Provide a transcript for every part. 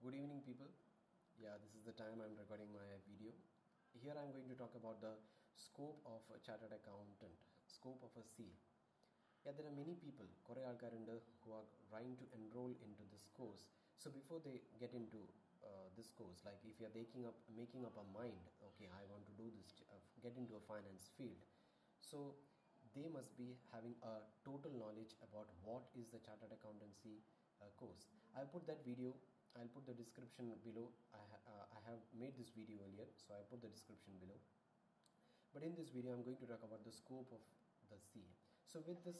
Good evening, people. Yeah, this is the time I'm recording my video. Here I'm going to talk about the scope of a chartered accountant, scope of a CA. Yeah, there are many people, കുറേ ആൾക്കാരുണ്ട് who are trying to enroll into this course. So before they get into uh, this course, like if you're making up making up a mind, okay, I want to do this, uh, get into a finance field. So they must be having a total knowledge about what is the chartered accountancy uh, course. I'll put that video. I'll put the description below. I, ha- uh, I have made this video earlier, so I put the description below. But in this video, I'm going to talk about the scope of the CA. So with this,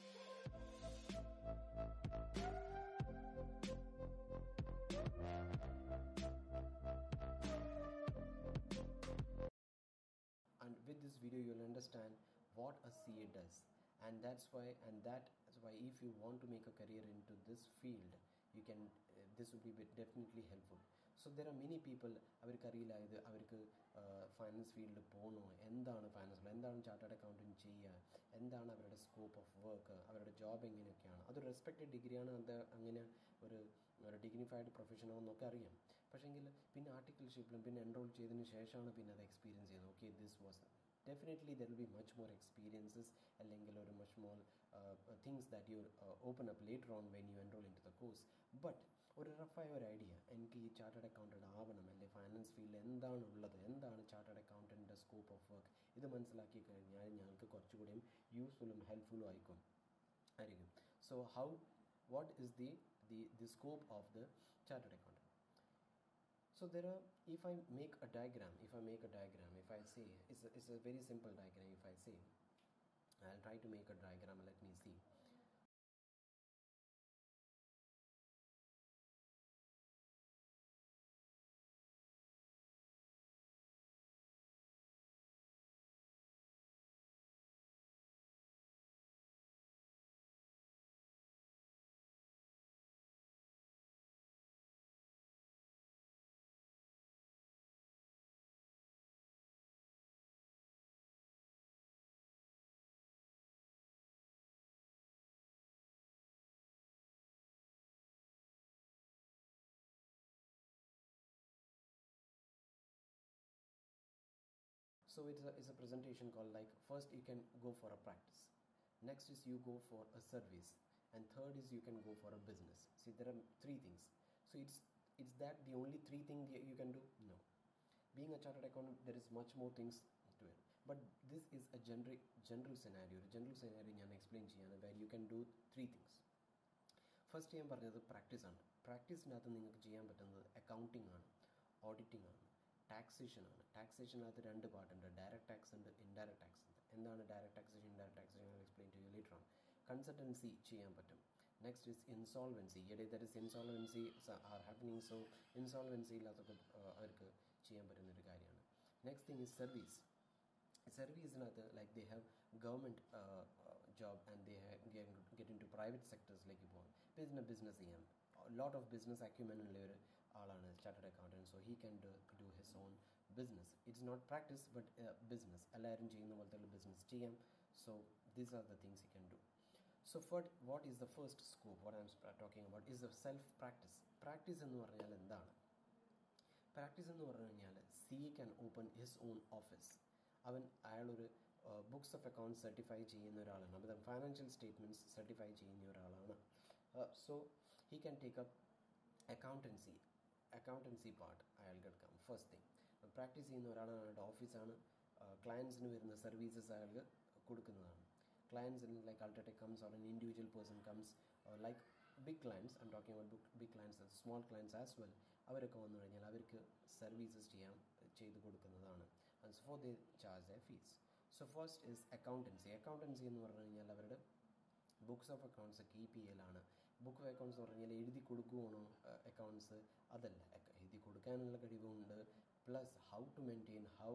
and with this video, you'll understand what a CA does. And that's why, and that's why, if you want to make a career into this field, you can. Uh, this will be bit- definitely helpful. So there are many people അവർക്ക് അറിയില്ല ഇത് അവർക്ക് finance ഫീൽഡിൽ പോകണോ എന്താണ് finance എന്താണ് chartered accounting ചെയ്യുക എന്താണ് അവരുടെ സ്കോപ്പ് ഓഫ് വർക്ക് അവരുടെ ജോബ് എങ്ങനെയൊക്കെയാണ് അതൊരു റെസ്പെക്റ്റഡ് ഡിഗ്രിയാണ് അത് അങ്ങനെ ഒരു ഒരു ഡിഗ്നിഫൈഡ് പ്രൊഫഷനോ എന്നൊക്കെ അറിയാം പക്ഷേങ്കിൽ പിന്നെ ആർട്ടിക്കിൾഷിപ്പിലും പിന്നെ എൻറോൾ ചെയ്തതിന് ശേഷമാണ് പിന്നെ അത് എക്സ്പീരിയൻസ് ചെയ്യുന്നത് okay this was definitely there will be much more experiences അല്ലെങ്കിൽ ഒരു much more uh, things that you uh, open up later on when you enroll into the course but ഒരു റഫായ ഒരു ഐഡിയ എനിക്ക് ഈ ചാർട്ടേഡ് അക്കൗണ്ടൻ്റ് ആവണം അല്ലെങ്കിൽ finance ഫീൽഡിൽ എന്താണ് ഉള്ളത് എന്താണ് ചാർട്ടേഡ് അക്കൗണ്ടൻ്റെ സ്കോപ്പ് ഓഫ് വർക്ക് ഇത് മനസ്സിലാക്കി കഴിഞ്ഞാൽ ഞങ്ങൾക്ക് കുറച്ചുകൂടിയും യൂസ്ഫുള്ളും ഹെൽപ്ഫുള്ളും ആയിരിക്കും ആയിരിക്കും so how what is the the the scope of the chartered accountant so there are if i make a diagram if i make a diagram if i say it's a, it's a very simple diagram if i say i'll try to make a diagram let me see so it's a, it's a presentation called like first you can go for a practice next is you go for a service and third is you can go for a business see there are three things so it's it's that the only three thing that you can do no being a chartered accountant there is much more things to it but this is a generic general scenario ഒരു general scenario ഞാൻ explain ചെയ്യാണ് where you can do three things first ഞാൻ പറഞ്ഞത് പ്രാക്ടീസാണ് പ്രാക്ടീസിനകത്ത് നിങ്ങൾക്ക് ചെയ്യാൻ പറ്റുന്നത് accounting ആണ് auditing ആണ് ടാക്സേഷൻ ആണ് ടാക്സേഷനകത്ത് രണ്ട് പാർട്ടുണ്ട് ഡയറക്റ്റ് ടാക്സ് ഉണ്ട് ഇൻഡയറക്റ്റ് ടാക്സ് ഉണ്ട് എന്താണ് direct taxation indirect taxation explain ചെയ്യും ലേറ്റർ ആണ് കൺസൾട്ടൻസി ചെയ്യാൻ പറ്റും നെക്സ്റ്റ് ഇസ് ഇൻസോൾവൻസി ഈയിടെ there is insolvency are happening so insolvency ഇല്ലാത്തൊക്കെ അവർക്ക് ചെയ്യാൻ പറ്റുന്നൊരു കാര്യമാണ് നെക്സ്റ്റ് തിങ് ഇസ് സർവീസ് സർവീസിനകത്ത് like they have government job and they get in to private സെക്ടേഴ്സിലേക്ക് പോകാം പിന്നെ ബിസിനസ് ചെയ്യാം ലോട്ട് ഓഫ് ബിസിനസ് അക്യുമെൻ ഉള്ള ഒരു ആളാണ് chartered accountant so he can do do his own business it's not practice but business എല്ലാവരും ചെയ്യുന്ന പോലത്തെ ബിസിനസ് ചെയ്യാം so these are the things you can do so further what is the first scope what I'm talking about is the self practice practice എന്ന് പറഞ്ഞാൽ എന്താണ് practice എന്ന് പറഞ്ഞു കഴിഞ്ഞാൽ she can open his own office അവൻ അയാളൊരു books of accounts certify ചെയ്യുന്ന ഒരാളാണ് അപ്പം ഫൈനാൻഷ്യൽ സ്റ്റേറ്റ്മെൻറ്റ്സ് സർട്ടിഫൈ ചെയ്യുന്ന ഒരാളാണ് so he can take up accountancy accountancy part അയാൾക്ക് എടുക്കാം ഫസ്റ്റ് തിങ് പ്രാക്ടീസ് ചെയ്യുന്ന ഒരാളാണ് അയാളുടെ ഓഫീസാണ് ക്ലയൻസിന് വരുന്ന സർവീസസ് അയാൾക്ക് കൊടുക്കുന്നതാണ് ക്ലയൻസിന് like UltraTech comes or an individual person comes like big clients I'm talking about big clients small clients as well അവരൊക്കെ വന്നു കഴിഞ്ഞാൽ അവർക്ക് സർവീസസ് ചെയ്യാൻ ചെയ്ത് കൊടുക്കുന്നതാണ് and for they charge a fee so first is accountancy accountancy എന്ന് പറഞ്ഞു കഴിഞ്ഞാൽ അവരുടെ ബുക്സ് ഓഫ് അക്കൗണ്ട്സ് കീപ്പ് ചെയ്യലാണ് ബുക്ക് ഓഫ് അക്കൗണ്ട്സ് എന്ന് പറഞ്ഞാൽ എഴുതി കൊടുക്കുവാണോ അക്കൗണ്ട്സ് അതല്ല എഴുതി കൊടുക്കാനുള്ള കഴിവുണ്ട് plus how to maintain how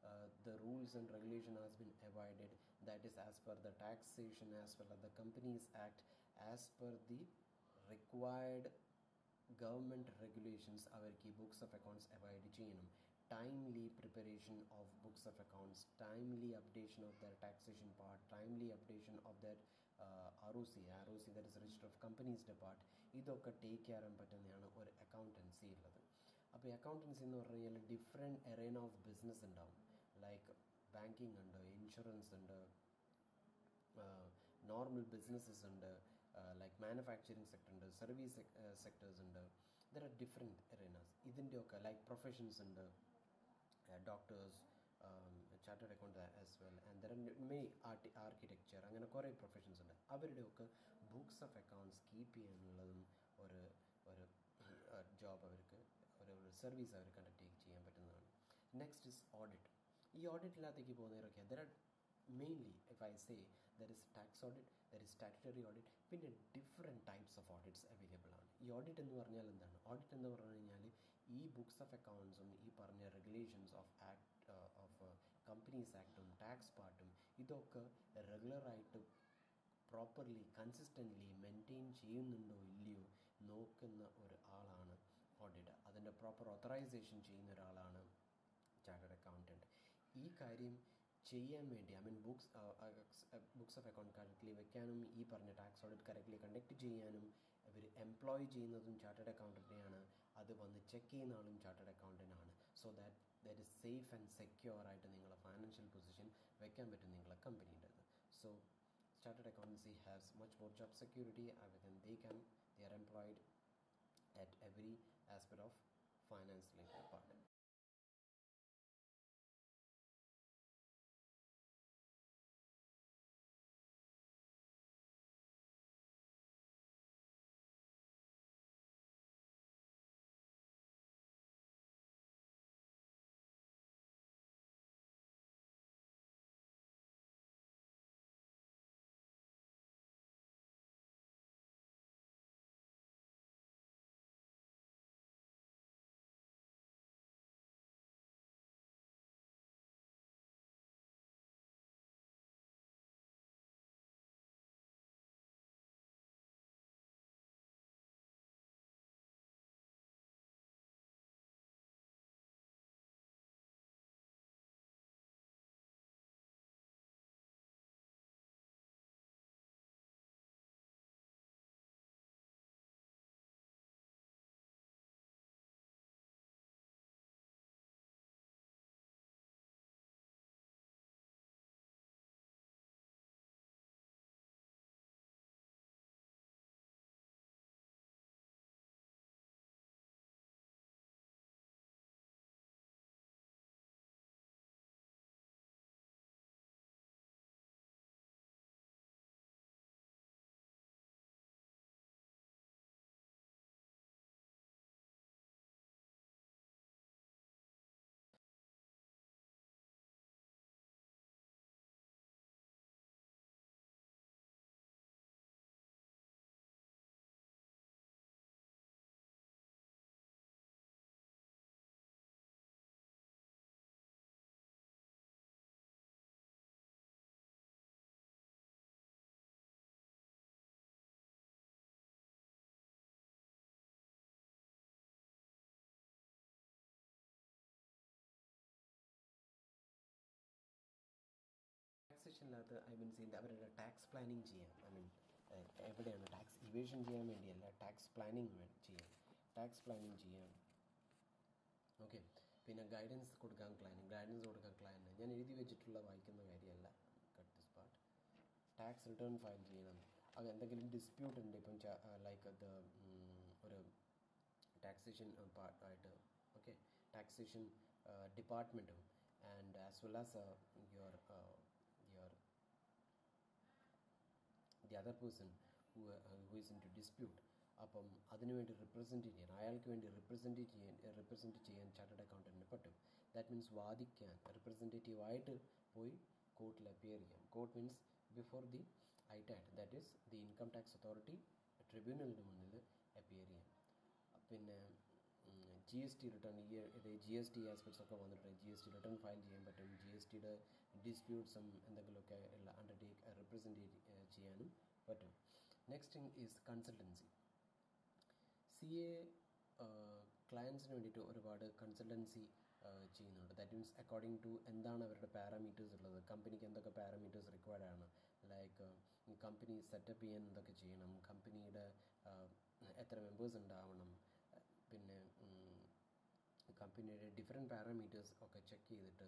the rules and regulation has been avoided that is as per the taxation as per the companies act as per the required government regulations അവർക്ക് ഈ ബുക്സ് ഓഫ് അക്കൗണ്ട്സ് അവോയ്ഡ് ചെയ്യണം timely preparation of books of accounts timely updation of their taxation part timely updation of their R O C R O C that is register of കമ്പനീസിൻ്റെ part ഇതൊക്കെ take care ചെയ്യാൻ പറ്റുന്നതാണ് ഒരു accountancy ഉള്ളത് അപ്പോൾ ഈ accountancy എന്ന് പറഞ്ഞു കഴിഞ്ഞാൽ ഡിഫറെൻറ്റ് എറേന ഓഫ് ബിസിനസ് ഉണ്ടാവും ലൈക്ക് ബാങ്കിങ് ഉണ്ട് ഇൻഷുറൻസ് ഉണ്ട് നോർമൽ ബിസിനസ്സസ് ഉണ്ട് ലൈക്ക് മാനുഫാക്ചറിങ് സെക്ടർ ഉണ്ട് സർവീസ് സെക്ടേഴ്സ് ഉണ്ട് ദർ ആർ ഡിഫറെൻറ്റ് എറേനാസ് ഇതിൻ്റെയൊക്കെ ലൈക്ക് പ്രൊഫഷൻസ് ഉണ്ട് doctors chartered account as well and there may ആർട്ടി ആർക്കിടെക്ചർ അങ്ങനെ കുറേ പ്രൊഫഷൻസ് ഉണ്ട് അവരുടെയൊക്കെ ബുക്സ് ഓഫ് അക്കൗണ്ട്സ് കീപ്പ് ചെയ്യാനുള്ളതും ഒരു ഒരു ജോബ് അവർക്ക് ഒരു ഒരു സർവീസ് അവർ കണ്ടക്ട് ചെയ്യാൻ പറ്റുന്നതാണ് നെക്സ്റ്റ് ഇസ് ഓഡിറ്റ് ഈ ഓഡിറ്റിനകത്തേക്ക് പോകുന്നവരൊക്കെ there are mainly if I say there is tax audit there is statutory audit പിന്നെ different types of audits available ആണ് ഈ ഓഡിറ്റ് എന്ന് പറഞ്ഞാൽ എന്താണ് ഓഡിറ്റ് എന്ന് പറഞ്ഞു കഴിഞ്ഞാൽ ഈ ബുക്സ് ഓഫ് അക്കൗണ്ട്സും ഈ പറഞ്ഞ regulations of act of companies ആക്ടും ടാക്സ് പാർട്ടും ഇതൊക്കെ റെഗുലറായിട്ട് പ്രോപ്പർലി കൺസിസ്റ്റൻ്റ്ലി മെയിൻറ്റെയിൻ ചെയ്യുന്നുണ്ടോ ഇല്ലയോ നോക്കുന്ന ഒരു ആളാണ് ഓഡിറ്റ് അതിൻ്റെ പ്രോപ്പർ ഓത്തറൈസേഷൻ ചെയ്യുന്ന ഒരാളാണ് ചാർട്ടേഡ് അക്കൗണ്ടൻറ്റ് ഈ കാര്യം ചെയ്യാൻ വേണ്ടി I mean books books of account correctly വെക്കാനും ഈ പറഞ്ഞ ടാക്സ് ഓഡിറ്റ് കറക്റ്റ്ലി കണ്ടക്ട് ചെയ്യാനും ഇവർ എംപ്ലോയ് ചെയ്യുന്നതും ചാർട്ടേഡ് അക്കൗണ്ടൻറ്റിനെയാണ് അത് വന്ന് ചെക്ക് ചെയ്യുന്ന ആളും ചാർട്ടേഡ് അക്കൗണ്ടൻ്റാണ് so that that is safe and secure ആയിട്ട് നിങ്ങളെ ഫൈനാൻഷ്യൽ പൊസിഷൻ വെക്കാൻ പറ്റും നിങ്ങളെ കമ്പനീൻ്റെത് so chartered accountancy has much more job security and they can they are employed at every aspect of finance related part ടാക്സേഷനിനകത്ത് I mean സീൻ്റെ അവരുടെ tax planning ചെയ്യാം ഐ മീൻ എവിടെയാണ് ടാക്സ് ഇവേഷൻ ചെയ്യാൻ വേണ്ടിയല്ല ടാക്സ് പ്ലാനിങ് ചെയ്യാം tax planning ചെയ്യാം okay പിന്നെ ഗൈഡൻസ് കൊടുക്കാൻ ക്ലയൻറ്റ് ഗൈഡൻസ് കൊടുക്കാൻ ക്ലയൻറ്റ് ഞാൻ എഴുതി വെച്ചിട്ടുള്ള വായിക്കുന്ന കാര്യമല്ല cut this part tax return file ചെയ്യണം അത് എന്തെങ്കിലും ഡിസ്പ്യൂട്ട് ഉണ്ട് ഇപ്പം ലൈക്ക് അത് ഒരു ടാക്സേഷൻ പാർട്ടായിട്ട് ഓക്കെ ടാക്സേഷൻ ഡിപ്പാർട്ട്മെൻറ്റും and as well as your your the other person who who is in to dispute അപ്പം അതിനുവേണ്ടി റിപ്രസെൻറ്റ് ചെയ്യാൻ അയാൾക്ക് വേണ്ടി റിപ്രസെൻറ്റ് ചെയ്യാൻ റിപ്രസെൻറ്റ് ചെയ്യാൻ ചാർട്ടേഡ് അക്കൗണ്ടൻറ്റിന് പറ്റും ദാറ്റ് മീൻസ് വാദിക്കാൻ റിപ്രസെൻറ്റേറ്റീവായിട്ട് പോയി കോർട്ടിൽ അപ്പിയർ ചെയ്യാം court means before the ITAT that is the income tax authority ട്രിബ്യൂണലിന് മുന്നിൽ അപ്പിയർ ചെയ്യാം പിന്നെ ജി എസ് ടി റിട്ടേൺ ഈ ഇത് ജി എസ് ടി ആസ്പെക്ട്സ് ഒക്കെ വന്നിട്ടുണ്ട് G S T return file ചെയ്യാൻ പറ്റും ജി എസ് ടിയുടെ ഡിസ്പ്യൂട്ട്സും എന്തെങ്കിലുമൊക്കെ ഉള്ള അണ്ടർടേക്ക് റിപ്രസെൻറ്റ് ചെയ്യാനും പറ്റും next thing is consultancy C A ക്ലയൻസിന് വേണ്ടിയിട്ട് ഒരുപാട് കൺസൾട്ടൻസി ചെയ്യുന്നുണ്ട് ദാറ്റ് മീൻസ് അക്കോർഡിംഗ് ടു എന്താണ് അവരുടെ പാരാമീറ്റേഴ്സ് ഉള്ളത് കമ്പനിക്ക് എന്തൊക്കെ പാരാമീറ്റേഴ്സ് റിക്വയർഡ് ആണ് ലൈക്ക് കമ്പനി സെറ്റപ്പ് ചെയ്യാൻ എന്തൊക്കെ ചെയ്യണം കമ്പനിയുടെ എത്ര മെമ്പേഴ്സ് ഉണ്ടാവണം പിന്നെ കമ്പനിയുടെ ഡിഫറെൻറ്റ് പാരാമീറ്റേഴ്സ് ഒക്കെ ചെക്ക് ചെയ്തിട്ട്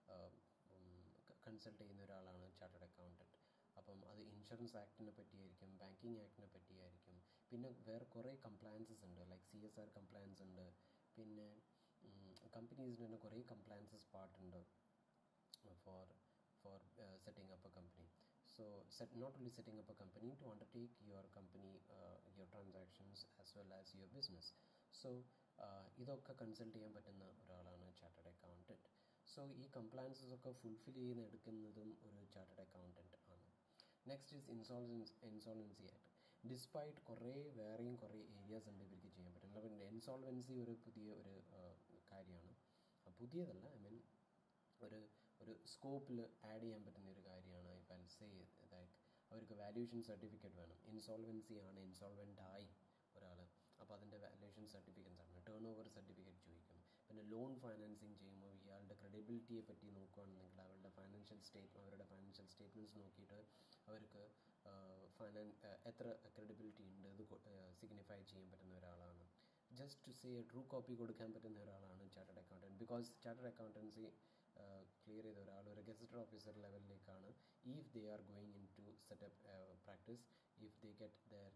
കൺസൾട്ട് ചെയ്യുന്ന ഒരാളാണ് ചാർട്ടേഡ് അക്കൗണ്ടൻറ്റ് അപ്പം അത് ഇൻഷുറൻസ് ആക്ടിനെ പറ്റിയായിരിക്കും ബാങ്കിങ് ആക്ടിനെ പറ്റിയായിരിക്കും പിന്നെ വേറെ കുറേ കംപ്ലയൻസസ് ഉണ്ട് like C S R compliance ഉണ്ട് പിന്നെ കമ്പനീസിന് തന്നെ കുറേ കംപ്ലയൻസസ് പാർട്ടുണ്ട് for for setting up a company so set not only setting up a company to undertake your company uh, your transactions as well as your business so ഇതൊക്കെ കൺസൾട്ട് ചെയ്യാൻ പറ്റുന്ന ഒരാളാണ് ചാർട്ടേഡ് അക്കൗണ്ടൻറ്റ് സോ ഈ compliances ഒക്കെ fulfil ചെയ്യുന്ന എടുക്കുന്നതും ഒരു ചാർട്ടേഡ് അക്കൗണ്ടൻറ്റ് ആണ് next is insolvents insolvency act despite കുറേ വേറെയും കുറേ ഏരിയാസ് ഉണ്ട് ഇവർക്ക് ചെയ്യാൻ പറ്റും പിന്നെ ഇൻസോൾവൻസി ഒരു പുതിയ ഒരു കാര്യമാണ് പുതിയതല്ല ഐ മീൻ ഒരു ഒരു സ്കോപ്പിൽ ആഡ് ചെയ്യാൻ പറ്റുന്ന ഒരു കാര്യമാണ് ഇപ്പം ഐ സേ ലൈക്ക് അവർക്ക് വാല്യൂഷൻ സർട്ടിഫിക്കറ്റ് വേണം ഇൻസോൾവൻസി ആണ് ഇൻസോൾവെൻ്റ് ആയി ഒരാൾ അപ്പോൾ അതിൻ്റെ വാല്യൂഷൻ സർട്ടിഫിക്കറ്റ്സ് ആണ് ടേൺ ഓവർ സർട്ടിഫിക്കറ്റ് ചോദിക്കും പിന്നെ ലോൺ ഫൈനാൻസിങ് ചെയ്യുമ്പോൾ ഇയാളുടെ ക്രെഡിബിലിറ്റിയെ പറ്റി നോക്കുകയാണെന്നുണ്ടെങ്കിൽ അവരുടെ ഫൈനാൻഷ്യൽ സ്റ്റേറ്റ് അവരുടെ ഫൈനാൻഷ്യൽ സ്റ്റേറ്റ്മെൻറ്റ്സ് നോക്കിയിട്ട് അവർക്ക് ഫൈനാൻ എത്ര ക്രെഡിബിലിറ്റി ഉണ്ട് ഇത് സിഗ്നിഫൈ ചെയ്യാൻ പറ്റുന്ന ഒരാളാണ് just to say true copy കൊടുക്കാൻ പറ്റുന്ന ഒരാളാണ് chartered accountant because chartered accountancy clear ചെയ്ത ഒരാൾ ഒരു ഗസറ്റഡ് ഓഫീസർ ലെവലിലേക്കാണ് if they are going in to set up practice if they get their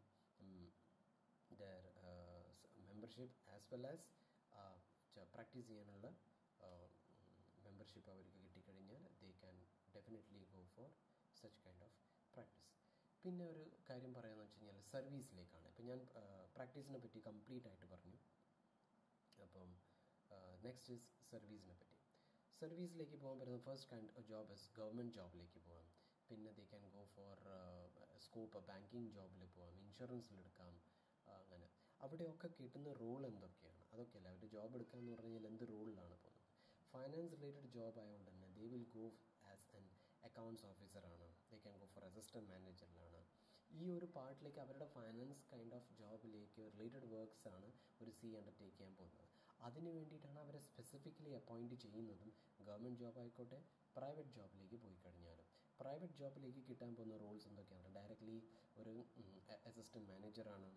their membership as well as practice ചെയ്യാനുള്ള membership അവർക്ക് കിട്ടിക്കഴിഞ്ഞാൽ they can definitely go for such kind of practice പിന്നെ ഒരു കാര്യം പറയാമെന്ന് വെച്ച് കഴിഞ്ഞാൽ സർവീസിലേക്കാണ് ഇപ്പം ഞാൻ പ്രാക്ടീസിനെ പറ്റി കംപ്ലീറ്റ് ആയിട്ട് പറഞ്ഞു അപ്പം നെക്സ്റ്റ് ഇസ് സർവീസിനെ പറ്റി സർവീസിലേക്ക് പോകാൻ പറ്റുന്ന first kind job is government ജോബിലേക്ക് പോകാം പിന്നെ they can go for scope banking ജോബിൽ പോകാം ഇൻഷുറൻസിലെടുക്കാം അങ്ങനെ അവിടെയൊക്കെ കിട്ടുന്ന റോൾ എന്തൊക്കെയാണ് അതൊക്കെയല്ല അവർ ജോബ് എടുക്കുക എന്ന് പറഞ്ഞു കഴിഞ്ഞാൽ എന്ത് റോളിലാണ് പോകുന്നത് ഫൈനാൻസ് റിലേറ്റഡ് ജോബ് ആയതുകൊണ്ട് തന്നെ they will go as an accounts ഓഫീസറാണ് they can go for assistant മാനേജറിലാണ് ഈ ഒരു പാർട്ടിലേക്ക് അവരുടെ ഫൈനാൻസ് കൈൻഡ് ഓഫ് ജോബിലേക്ക് റിലേറ്റഡ് വർക്ക്സ് ആണ് ഒരു സി അണ്ടർടേക്ക് ചെയ്യാൻ പോകുന്നത് അതിന് വേണ്ടിയിട്ടാണ് അവരെ സ്പെസിഫിക്കലി അപ്പോയിൻറ്റ് ചെയ്യുന്നതും ഗവൺമെൻറ് ജോബ് ആയിക്കോട്ടെ പ്രൈവറ്റ് ജോബിലേക്ക് പോയി കഴിഞ്ഞാലും പ്രൈവറ്റ് ജോബിലേക്ക് കിട്ടാൻ പോകുന്ന റോൾസ് എന്തൊക്കെയാണ് ഡയറക്റ്റ്ലി ഒരു അസിസ്റ്റൻറ്റ് മാനേജറാണ്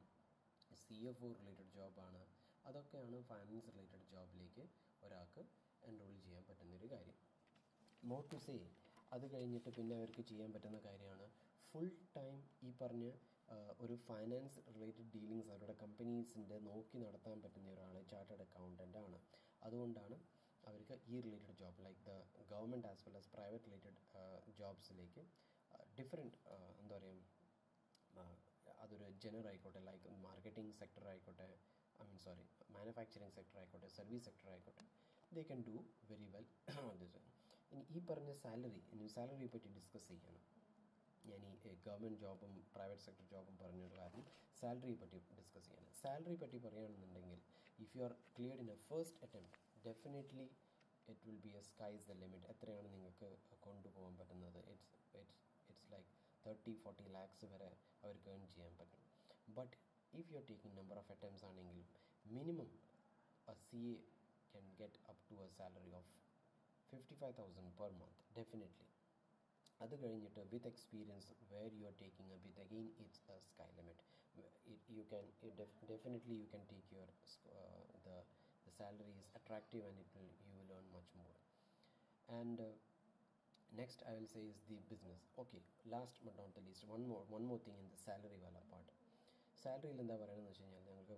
സി എഫ് ഒ റിലേറ്റഡ് ജോബാണ് അതൊക്കെയാണ് ഫൈനാൻസ് റിലേറ്റഡ് ജോബിലേക്ക് ഒരാൾക്ക് എൻറോൾ ചെയ്യാൻ പറ്റുന്നൊരു കാര്യം മോർ ടു സേ അത് കഴിഞ്ഞിട്ട് പിന്നെ അവർക്ക് ചെയ്യാൻ പറ്റുന്ന കാര്യമാണ് ഫുൾ ടൈം ഈ പറഞ്ഞ ഒരു ഫൈനാൻസ് റിലേറ്റഡ് ഡീലിങ്സ് അവരുടെ കമ്പനീസിൻ്റെ നോക്കി നടത്താൻ പറ്റുന്ന ഒരാൾ ചാർട്ടേഡ് അക്കൗണ്ടൻ്റ് ആണ് അതുകൊണ്ടാണ് അവർക്ക് ഈ related job like the government as well as private related ജോബ്സിലേക്ക് ഡിഫറെൻറ്റ് എന്താ പറയുക അതൊരു ജനർ ആയിക്കോട്ടെ ലൈക്ക് മാർക്കറ്റിംഗ് സെക്ടർ ആയിക്കോട്ടെ I mean sorry manufacturing sector ആയിക്കോട്ടെ സർവീസ് സെക്ടർ ആയിക്കോട്ടെ they can do very well this ഇനി ഈ പറഞ്ഞ സാലറി ഇനി സാലറിയെ പറ്റി ഡിസ്കസ് ചെയ്യണം ഞാൻ ഈ ഗവൺമെൻറ് ജോബും പ്രൈവറ്റ് സെക്ടർ ജോബും പറഞ്ഞൊരു കാര്യം സാലറിയെ പറ്റി ഡിസ്കസ് ചെയ്യണം സാലറി പറ്റി പറയുകയാണെന്നുണ്ടെങ്കിൽ if you are clear in a first attempt definitely it will be a sky's the limit എത്രയാണ് നിങ്ങൾക്ക് കൊണ്ടുപോകാൻ പറ്റുന്നത് it's it's it's like thirty forty lakhs വരെ അവർക്ക് ഏൺ ചെയ്യാൻ പറ്റും but if you are taking number of attempts ആണെങ്കിലും minimum a C A can get up to a salary of fifty five thousand per month definitely അത് കഴിഞ്ഞിട്ട് with experience where you are taking with again it's a sky limit you can definitely you can take your the the salary is attractive and it will you will earn much more and uh, next i will say is the business okay last but not the least one more one more thing in the salary wala part സാലറിയിൽ എന്താ പറയുന്നത് വെച്ച് കഴിഞ്ഞാൽ ഞങ്ങൾക്ക്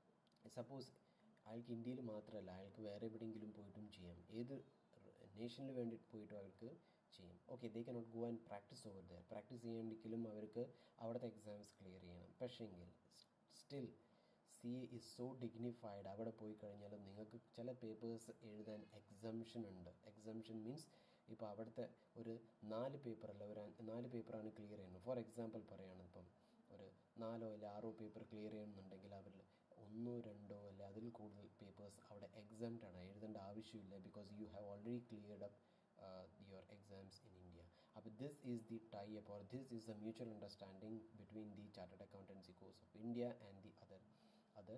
suppose അയാൾക്ക് ഇന്ത്യയിൽ മാത്രമല്ല അയാൾക്ക് വേറെ എവിടെയെങ്കിലും പോയിട്ടും ചെയ്യാം ഏത് നേഷനിൽ വേണ്ടി പോയിട്ടും അവർക്ക് ചെയ്യും okay they cannot go and practice over there practice ചെയ്യണമെങ്കിലും അവർക്ക് അവിടുത്തെ എക്സാംസ് ക്ലിയർ ചെയ്യണം പക്ഷേങ്കിൽ still C A is so dignified അവിടെ പോയി കഴിഞ്ഞാൽ നിങ്ങൾക്ക് ചില പേപ്പേഴ്സ് എഴുതാൻ എക്സംഷൻ ഉണ്ട് എക്സംഷൻ മീൻസ് ഇപ്പോൾ അവിടുത്തെ ഒരു നാല് പേപ്പറല്ല ഒരു നാല് പേപ്പറാണ് ക്ലിയർ ചെയ്യുന്നത് ഫോർ എക്സാമ്പിൾ പറയുകയാണ് ഇപ്പം ഒരു നാലോ അല്ല ആറോ പേപ്പർ ക്ലിയർ ചെയ്യണമെന്നുണ്ടെങ്കിൽ അവരിൽ ഒന്നോ രണ്ടോ അല്ല അതിൽ കൂടുതൽ പേപ്പേഴ്സ് അവിടെ എക്സാംഡ് ആണ് എഴുതേണ്ട ആവശ്യമില്ല because you have already cleared up your exams in India അപ്പോൾ this is the tie up or this is a mutual understanding between the chartered accountancy course of India and the other other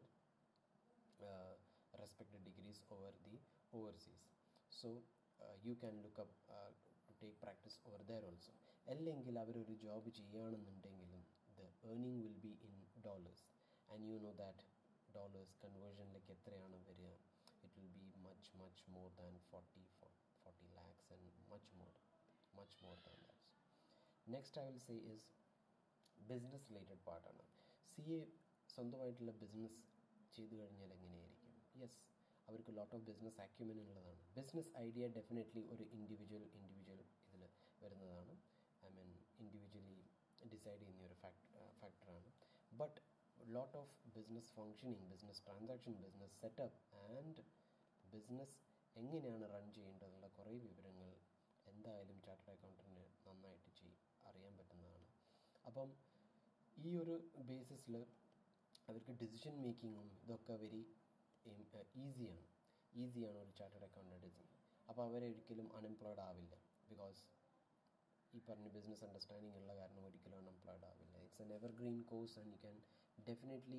uh, respected degrees over the overseas so uh, you can look up uh, to take practice over there also അല്ലെങ്കിൽ അവരൊരു job ചെയ്യുകയാണെന്നുണ്ടെങ്കിലും the earning will be in dollars and you know that dollars കൺവേർഷനിലേക്ക് എത്രയാണ് വരിക it will be much much more than forty forty lakhs and much more much more than that next I will say is business related പാർട്ടാണ് C A സ്വന്തമായിട്ടുള്ള business ചെയ്തു കഴിഞ്ഞാൽ എങ്ങനെയായിരിക്കും yes അവർക്ക് ലോട്ട് of business acumen ഉള്ളതാണ് ബിസിനസ് ഐഡിയ ഡെഫിനറ്റ്ലി ഒരു individual individual ഇതിൽ വരുന്നതാണ് ഐ മീൻ ഇൻഡിവിജ്വലി ഡിസൈഡ് ചെയ്യുന്ന ഒരു ഫാക്ട് ഫാക്ടറാണ് but lot of business functioning business transaction business setup and business എങ്ങനെയാണ് റൺ ചെയ്യേണ്ടതെന്നുള്ള കുറേ വിവരങ്ങൾ എന്തായാലും ചാർട്ടേഡ് അക്കൗണ്ടൻറ്റിന് നന്നായിട്ട് ചെയ്യും അറിയാൻ പറ്റുന്നതാണ് അപ്പം ഈ ഒരു ബേസിസിൽ അവർക്ക് ഡിസിഷൻ മേക്കിങ്ങും ഇതൊക്കെ വെരി ഈസിയാണ് ഈസിയാണ് ഒരു ചാർട്ടേഡ് അക്കൗണ്ടൻറ്റ് അപ്പോൾ അവരൊരിക്കലും അൺഎംപ്ലോയ്ഡ് ആവില്ല ബിക്കോസ് ഈ പറഞ്ഞ ബിസിനസ് അണ്ടർസ്റ്റാൻഡിങ് ഉള്ള കാരണം ഒരിക്കലും അൺഎംപ്ലോയ്ഡ് ആവില്ല it's an evergreen course and you can definitely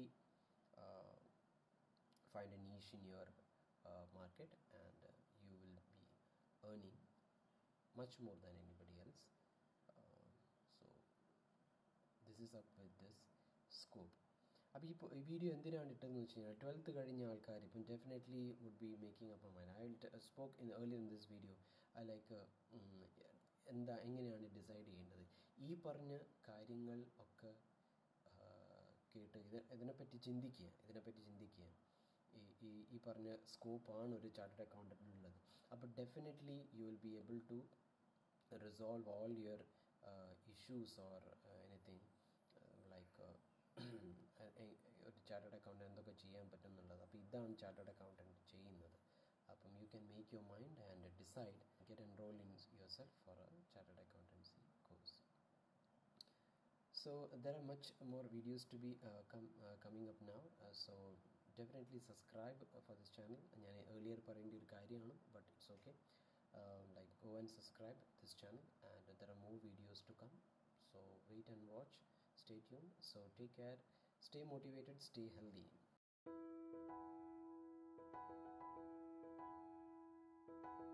find a niche in your market and you will be earning much more than anybody else. Uh, so this is up with this scope. അപ്പോൾ ഈ ഈ video എന്തിനാണ് ഇട്ടതെന്ന് വെച്ച് കഴിഞ്ഞാൽ twelfth കഴിഞ്ഞ ആൾക്കാർ ഇപ്പം definitely would be making up mind I spoke in early in this video I like എന്താ എങ്ങനെയാണ് ഡിസൈഡ് ചെയ്യേണ്ടത് ഈ പറഞ്ഞ കാര്യങ്ങൾ ഒക്കെ കേട്ട് ഇത് ഇതിനെപ്പറ്റി ചിന്തിക്കുക ഇതിനെപ്പറ്റി ചിന്തിക്കുക ഈ ഈ ഈ പറഞ്ഞ സ്കോപ്പാണ് ഒരു ചാർട്ടേഡ് അക്കൗണ്ടൻറ്റിനുള്ളത് അപ്പോൾ definitely you will be able to resolve all your issues or anything like ഒരു ചാർട്ടേഡ് അക്കൗണ്ടൻറ്റ് എന്തൊക്കെ ചെയ്യാൻ പറ്റും എന്നുള്ളത് അപ്പോൾ ഇതാണ് ചാർട്ടേഡ് അക്കൗണ്ടൻറ്റ് ചെയ്യുന്നത് അപ്പം you can make your mind and decide get enrol in yourself for a chartered accountancy course so there are much more videos to be uh, com- uh, coming up now uh, so definitely subscribe for this channel ഞാൻ earlier പറയേണ്ട ഒരു കാര്യമാണ് but it's okay like go and subscribe this channel and there are more videos to come so wait and watch stay tuned so take care stay motivated stay healthy